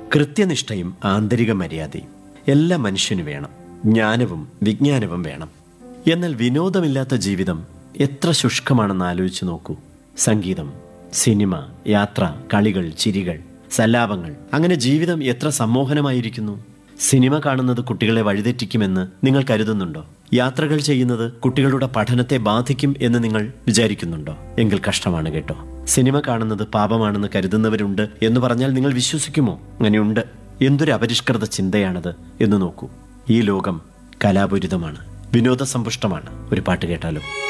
കൃത്യനിഷ്ഠയും ആന്തരിക മര്യാദയും എല്ലാ മനുഷ്യനു വേണം ജ്ഞാനവും വിജ്ഞാനവും വേണം എന്നാൽ വിനോദമില്ലാത്ത ജീവിതം എത്ര ശുഷ്കമാണെന്ന് ആലോചിച്ചു നോക്കൂ സംഗീതം സിനിമ യാത്ര കളികൾ ചിരികൾ സല്ലാപങ്ങൾ അങ്ങനെ ജീവിതം എത്ര സമ്മോഹനമായിരിക്കുന്നു സിനിമ കാണുന്നത് കുട്ടികളെ വഴിതെറ്റിക്കുമെന്ന് നിങ്ങൾ കരുതുന്നുണ്ടോ യാത്രകൾ ചെയ്യുന്നത് കുട്ടികളുടെ പഠനത്തെ ബാധിക്കും എന്ന് നിങ്ങൾ വിചാരിക്കുന്നുണ്ടോ എങ്കിൽ കഷ്ടമാണ് കേട്ടോ സിനിമ കാണുന്നത് പാപമാണെന്ന് കരുതുന്നവരുണ്ട് എന്ന് പറഞ്ഞാൽ നിങ്ങൾ വിശ്വസിക്കുമോ അങ്ങനെയുണ്ട് എന്തൊരു അപരിഷ്കൃത ചിന്തയാണത് എന്ന് നോക്കൂ ഈ ലോകം കലാപൂരിതമാണ് വിനോദസമ്പുഷ്ടമാണ് ഒരു പാട്ട് കേട്ടാലോ